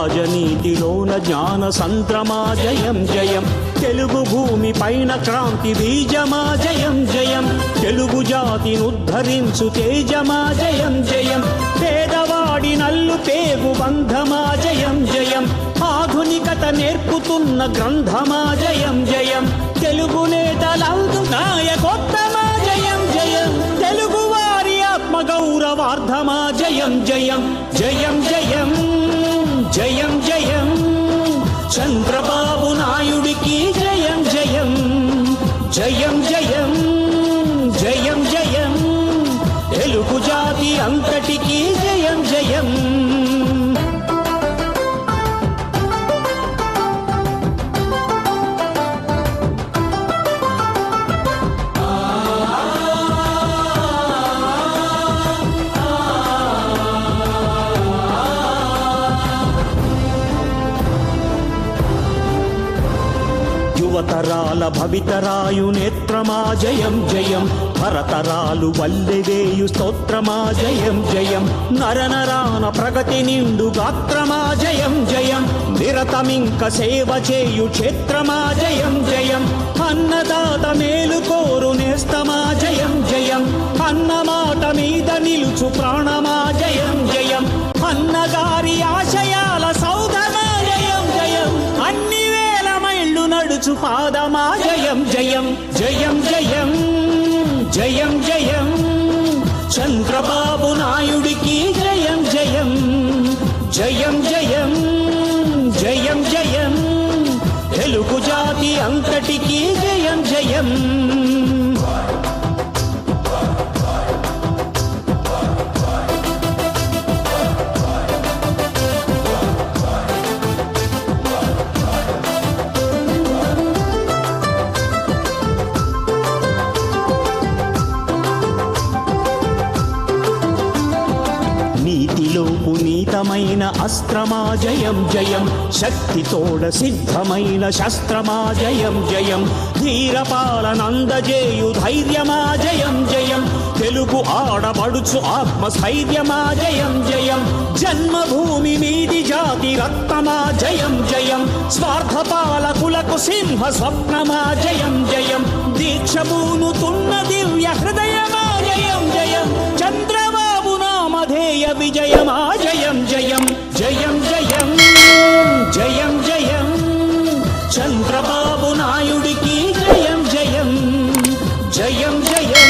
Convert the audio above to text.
రాజనీతిలోన జ్ఞాన సంద్రమా జయం జయం తెలుగు భూమి పైన క్రాంతి బీజమా జయం జయం తెలుగు జాతిని ఉద్ధరించు తేజమా జయం జయం పేదవాడి నల్లు పేగు బంధమా జయం జయం ఆధునికత నేర్పుతున్న గ్రంథమా జయం జయం తెలుగు నేతలందు నాయకోత్తమా జయం జయం తెలుగు వారి ఆత్మ గౌరవార్థమా జయం జయం జయం జయం జయం జయం చంద్రబాబు నాయుడికి జయం జయం జయం జయం జయం జయం తెలుగు జాతి అంతటికి జయం జయం యువతరాల భవితరాయు నేత్రమా జయం జయం భరతరాలు వల్లెవేయు స్తోత్రమా జయం జయం నరనరాన ప్రగతి నిండు గాత్రమా జయం జయం నిరతమింక సేవ చేయు క్షేత్రమా జయం జయం అన్నదాత మేలు కోరు నేస్తమా జయం జయం అన్నమాట మీద నిలుచు ప్రాణమా జయం జయం అన్నగారి ఆశయాల సౌధమా జయం జయం అన్ని వేల మైళ్ళు నడుచు పాదమా జయం జయం జయం జయం జయం జయం చంద్రబాబు నాయుడికి జయం జయం జయం జయం జయం జయం తెలుగు జాతి అంతటికి జయం జయం నీతిలో పునీతమైన అస్త్రమా జయం జయం శక్తితోడ సిద్ధమైన శస్త్రమా జయం జయం ధీరపాలనందజేయు ధైర్యమా జయం జయం తెలుగు ఆడబడుచు ఆత్మస్థైర్యమా జయం జయం జన్మభూమి మీది జాతి రత్నమా జయం జయం స్వార్థ పాలకులకు సింహ స్వప్నమా జయం జయం దీక్షభూనుతున్న దివ్య హృదయమా జయం జయం చంద్రబాబు నామధేయ విజయమా జయం జయం జయం జయం జయం జయం చంద్రబాబు నాయుడికి జయం జయం జయం జయం